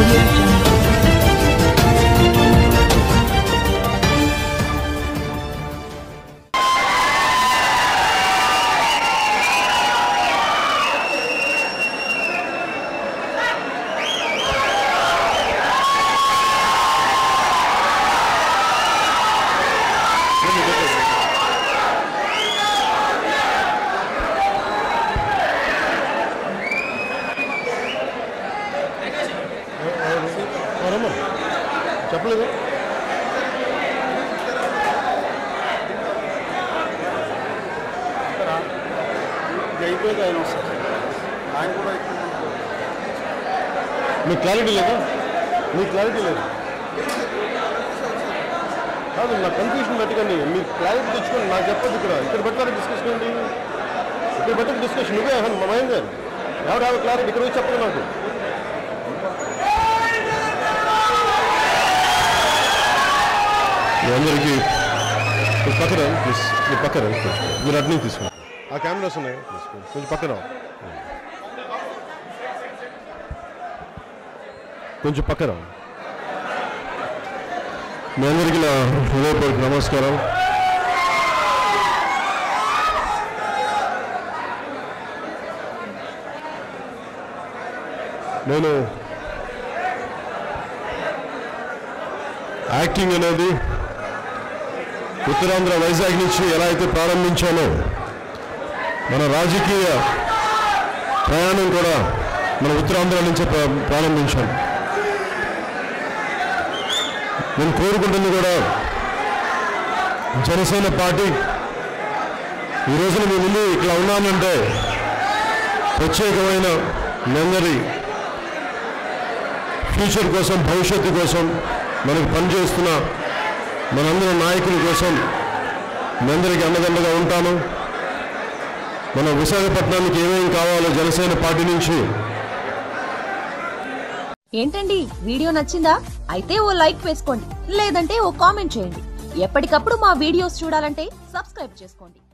audio jungle. రమ్మ చెప్పలేదు ఇది అయిపోయింది ఆయన వస్తారు ఆయన కూడా ఇక్కడ మీకు క్లారిటీ లేదా మీకు క్లారిటీ లేదు కాదు నా కన్ఫ్యూజన్ పెట్టకండి మీరు క్లారిటీ తెచ్చుకోండి నాకు చెప్పొద్దు ఇక్కడ ఇక్కడ పెట్టాలి డిస్కషన్ అండి ఇక్కడ పెట్టిన డిస్కషన్ నువ్వే అహన్ మా మైండ్ ఎవరు హ్యావ్ క్లారిటీ ఇక్కడ వచ్చి చెప్పదు నాకు మీ అందరికీ మీరు పక్కన ప్లీజ్ మీరు పక్కన మీరు అడ్నీ తీసుకోండి ఆ కెమెరాస్ ఉన్నాయి తీసుకోండి కొంచెం పక్కన కొంచెం పక్కన మీ అందరికీ నా హృదయపూర్వక నమస్కారం నేను యాక్టింగ్ అనేది ఉత్తరాంధ్ర వైజాగ్ నుంచి ఎలా అయితే ప్రారంభించానో మన రాజకీయ ప్రయాణం కూడా మన ఉత్తరాంధ్ర నుంచే ప్రా- ప్రారంభించాను నేను కోరుకుంటుంది కూడా జనసేన పార్టీ ఈ రోజున మీ ముందు ఇట్లా ఉన్నానంటే ప్రత్యేకమైన మెమరీ ఫ్యూచర్ కోసం భవిష్యత్తు కోసం మనకు పనిచేస్తున్న మనందరి నాయకుల కోసం మీ అందరికీ అండదండగా ఉంటాను మన విశాఖపట్నానికి ఏమేమి కావాలో జనసేన పార్టీ నుంచి ఏంటండి వీడియో నచ్చిందా అయితే ఓ లైక్ వేసుకోండి లేదంటే ఓ కామెంట్ చేయండి ఎప్పటికప్పుడు మా వీడియోస్ చూడాలంటే సబ్స్క్రైబ్ చేసుకోండి